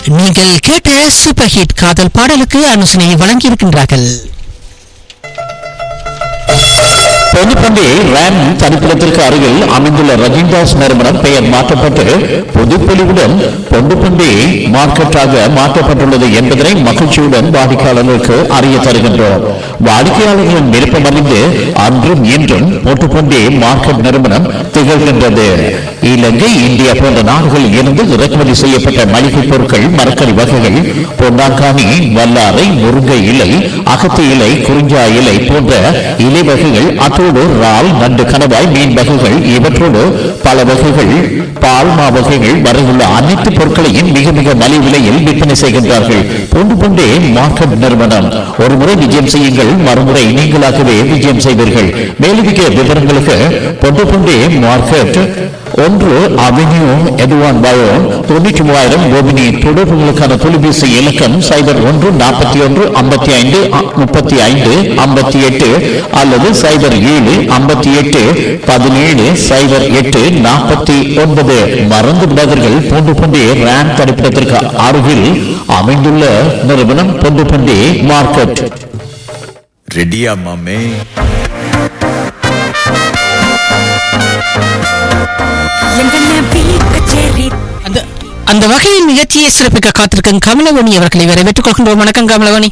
நீங்கள் கேட்ட super hit காதல் பாடலுக்கு அனுசனை வழங்கியிருக்கின்றார்கள் பொதுப்பண்டி ரேம் தனிப்பிடத்திற்கு அருகில் அமைந்துள்ள ரஜின்தாஸ் நிறுவனம் பெயர் மாற்றப்பட்டு பொதுப்பொலிவுடன் பொண்டுப்பண்டி மார்க்கெட்டாக மாற்றப்பட்டுள்ளது என்பதனை மகிழ்ச்சியுடன் வாடிக்கையாளர்களுக்கு அறிய தருகின்றோம் வாடிக்கையாளர்களின் விருப்பம் அறிந்து அன்றும் இன்றும் பொட்டுப்பண்டி மார்க்கெட் நிறுவனம் திகழ்கின்றது இலங்கை இந்தியா போன்ற நாடுகளில் இருந்து இறக்குமதி செய்யப்பட்ட மளிகை பொருட்கள் மரக்கறி வகைகள் பொன்னாங்கானி வல்லாரை முருங்கை இலை அகத்தி இலை குறிஞ்சா இலை போன்ற இலை வகைகள் அத்தோடு இறால் நண்டு கணவாய் மீன் வகைகள் இவற்றோடு பல வகைகள் பால்மா வகைகள் வரையுள்ள அனைத்து பொருட்களையும் மிக மிக மலிவு விலையில் விற்பனை செய்கின்றார்கள் பொண்டு பொண்டே மார்க்கெட் நிறுவனம் ஒரு முறை விஜயம் செய்யுங்கள் மறுமுறை நீங்களாகவே விஜயம் செய்வீர்கள் மேலதிக விவரங்களுக்கு பொண்டு பொண்டே மார்க்கெட் ஒன்று அவென்யூ எதுவான் பயோ தொண்ணூற்றி மூவாயிரம் கோபினி தொடர்புகளுக்கான தொலைபேசி இலக்கம் சைபர் ஒன்று நாற்பத்தி ஒன்று ஐம்பத்தி ஐந்து முப்பத்தி ஐந்து ஐம்பத்தி எட்டு அல்லது சைபர் ஏழு ஐம்பத்தி எட்டு பதினேழு சைபர் எட்டு நாற்பத்தி ஒன்பது மறந்து விடாதீர்கள் பூண்டு பண்டி ரேம் தடுப்பிடத்திற்கு அருகில் அமைந்துள்ள நிறுவனம் பூண்டு பண்டி மார்க்கெட் ரெடியா மாமே அந்த அந்த வகையில் நிகழ்ச்சியை சிறப்பிக்க காத்திருக்கும் கமலவணி அவர்களை வரவேற்றுக் கொள்கின்றோம் வணக்கம் கமலவணி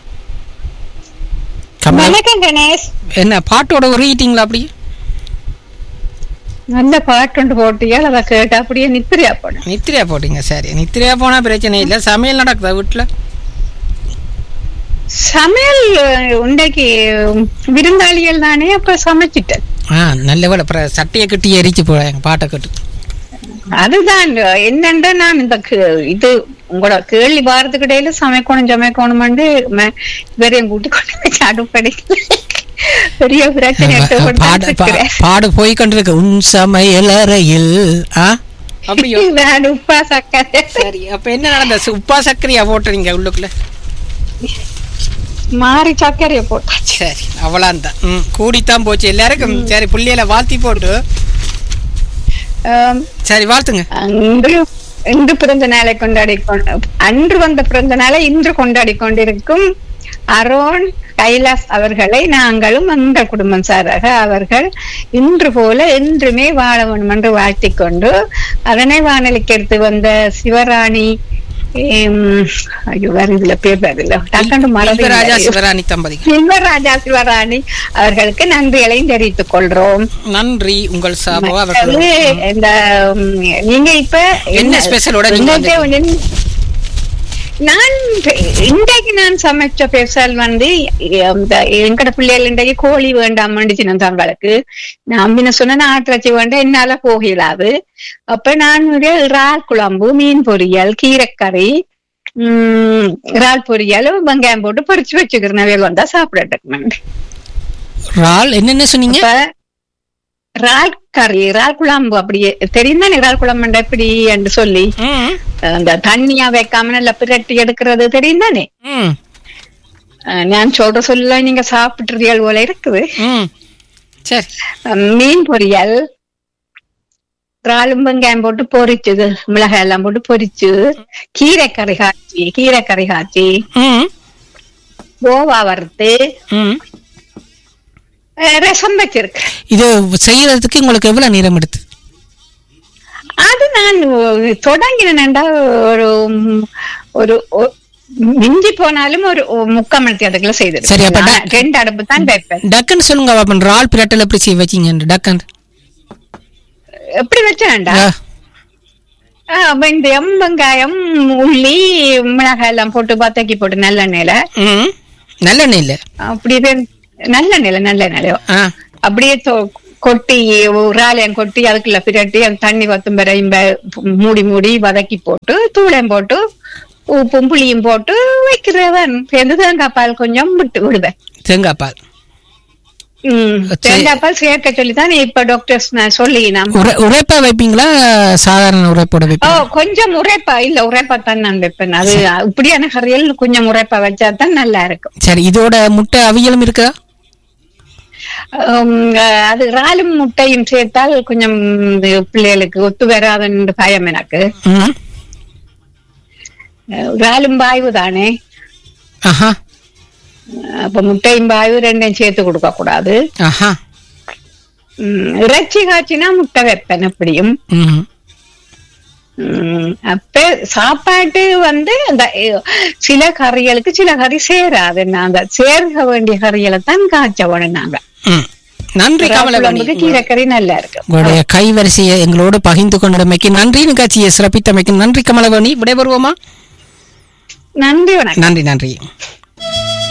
கமல வணக்கம் கணேஷ் என்ன பாட்டோட உருகிட்டீங்களா அப்படி நல்ல பாட்டு போட்டியால் அதை கேட்டு அப்படியே நித்திரியா போன நித்திரையா போட்டீங்க சரி நித்திரையா போனா பிரச்சனை இல்லை சமையல் நடக்குதா வீட்டுல சமையல் அஹ், இன்றைக்கு விருந்தாளிகள் தானே அப்ப சமைச்சிட்டேன் ஆ நல்ல வேலை அப்புறம் சட்டையை கட்டி எரிச்சு போறேன் பாட்டை கட்டு அதுதான் என்னண்டா நான் இந்த கே- இது உங்களோட கேள்வி வாரத்துக்கு இடையில சமைக்கணும் சமைக்கணும் இவரையும் கூட்டி கொண்டு போய் அடுப்படைக்கல பெரிய பிரச்சனை பாடு பா- பாடு போய் கொண்டிருக்கு உன் சமையல் அறையில் ஆ அப்படியோ நான் உப்பா சக்கரை சரி அப்ப என்ன நடந்த உப்பா சக்கரையா போட்டுறீங்க உள்ளுக்குள்ள மாறி சர்க்கரையை போட்டாச்சு சரி அவ்வளோதான் ம் கூடித்தான் போச்சு எல்லாருக்கும் சரி புள்ளியில வாழ்த்தி போட்டு ஆம், சரி வாழ்த்துங்க அன்று இன்று பிறந்த நாளை கொண்டாடி கொண்டு அன்று வந்த பிறந்த நாளை இன்று கொண்டாடி கொண்டிருக்கும் அரோன் கைலாஸ் அவர்களை நாங்களும் எங்கள் குடும்பம் சாராக அவர்கள் இன்று போல என்றுமே வாழ வேண்டும் என்று வாழ்த்திக் கொண்டு அதனை வானொலிக்கு எடுத்து வந்த சிவராணி ஹம், ஐயோ வேற இதுல பேர் பதில்ல டக்குன்னு மறந்து ராஜா சிவராணி தம்பதிகள் சிவராஜா சிவராணி அவர்களுக்கு நன்றிகளையும் தெரிவித்துக் கொள்றோம் நன்றி உங்கள் சாபோ அவர்கள் அது இந்த ம், நீங்க இப்ப என்ன ஸ்பெஷலோட நீங்க இன்னைக்கு கொஞ்சம் நான் இன்றைக்கு நான் சமைச்ச பெருசால் வந்து இந்த எங்கட பிள்ளைகள் இன்றைக்கு கோழி வேண்டாம் சின்ன தங்களுக்கு நான் பின்ன சொன்ன ஆட்டிறச்சி வேண்டாம் என்னால போகலாது அப்ப நான் ஒரு இறால் குழம்பு மீன் பொரியல் கீரைக்கறி உம் இறால் பொரியல் வெங்காயம் போட்டு பொரிச்சு வச்சுக்கிறேன் வேல் வந்தா சாப்பிடட்டுக்கு ரால் என்னென்ன சொன்னீங்க இப்ப இறால் கறி இறால் குழம்பு அப்படியே தெரியும் தானே இறால் குழம்பு எப்படி என்று சொல்லி ம், அந்த தண்ணியா வைக்காம நல்லா பிரட்டி எடுக்கிறது தெரியும் தானே ம், அஹ் நான் சொல்ற சொல்ல நீங்க சாப்பிட்டுறீர்கள் போல இருக்குது ம். சரி அஹ் மீன் பொரியல் இறாலும் வெங்காயம் போட்டு பொரிச்சது மிளகாய் எல்லாம் போட்டு பொரிச்சு கீரைக்கறி காய்ச்சி கீரைக்கறி காய்ச்சி ம், கோவா வறுத்து ம். அஹ் ரசம் வச்சிருக்கு இது செய்யறதுக்கு உங்களுக்கு எவ்வளவு நேரம் எடுத்து அது நான் தொடங்கினேன்டா ஒரு ஒரு ஒ- மிஞ்சி போனாலும் ஒரு முக்கால் மணி அதுக்குள்ள சரி, அப்ப செய்தது ட- ரெண்டு அடுப்பு தான் வைப்பேன் டக்குன்னு சொல்லுங்க பாப்பன் ரால் பிரட்டல் எப்படி செய்ய வச்சீங்க டக்குன்னு எப்படி வச்சேன்டா ஆ, ஆ, வெந்தயம் வெங்காயம் உள்ளி மிளகாய் எல்லாம் போட்டு பத்தக்கி போட்டு நல்லெண்ணெயில ம். நல்லெண்ணெய் இல்ல அப்படியே நல்லெண்ணெயில நல்லெண்ணெயில ஆ அப்படியே தொ- கொட்டி உராலயம் கொட்டி அதுக்குள்ள பிரட்டி அந்த தண்ணி வத்தும் வரையும் ப- மூடி மூடி வதக்கி போட்டு தூளையும் போட்டு உப்பும் புளியும் போட்டு வைக்கிறவன் சேர்ந்து தேங்காய் பால் கொஞ்சம் விட்டு விடுவேன் தேங்காய் பால் உம் சரி. தேங்காய் பால் சேர்க்க சொல்லிதான் இப்ப டாக்டர்ஸ் நான் சொல்லி நான் உரை உரைப்பா வைப்பீங்களா சாதாரண உரைப்போட ஓ வைப்பீங்க கொஞ்சம் உரைப்பா இல்ல உரைப்பா தான் நான் வைப்பேன் அது இப்படியான கறியல் கொஞ்சம் உரைப்பா வச்சா தான் நல்லா இருக்கும் சரி இதோட முட்டை அவியலும் இருக்கா உம், அது இறாலும் முட்டையும் சேர்த்தால் கொஞ்சம் இது பிள்ளைகளுக்கு ஒத்து வராதுன்னு பயம் எனக்கு ம். அஹ், இறாலும் பாய்வு தானே ஆஹா அப்ப முட்டையும் பாய்வு ரெண்டையும் சேர்த்து கொடுக்க கூடாது ஆஹா உம், இறைச்சி காய்ச்சினா முட்டை வைப்பேன் எப்படியும் ம் உம், அப்ப சாப்பாட்டு வந்து அந்த அஹ், சில கறிகளுக்கு சில கறி சேராது நாங்க சேர்க்க வேண்டிய கறிகளை தான் காய்ச்ச வேணும் நாங்க ம் நன்றி கமலவணி குழம்புக்கு கீரைக்கறி நல்லா இருக்கு உங்களுடைய கைவரிசையை எங்களோடு பகிர்ந்து கொண்டமைக்கு நன்றி நிகழ்ச்சியை சிறப்பித்தமைக்கு நன்றி கமலவணி விடைபெறுவோமா நன்றி வணக்கம் நன்றி நன்றி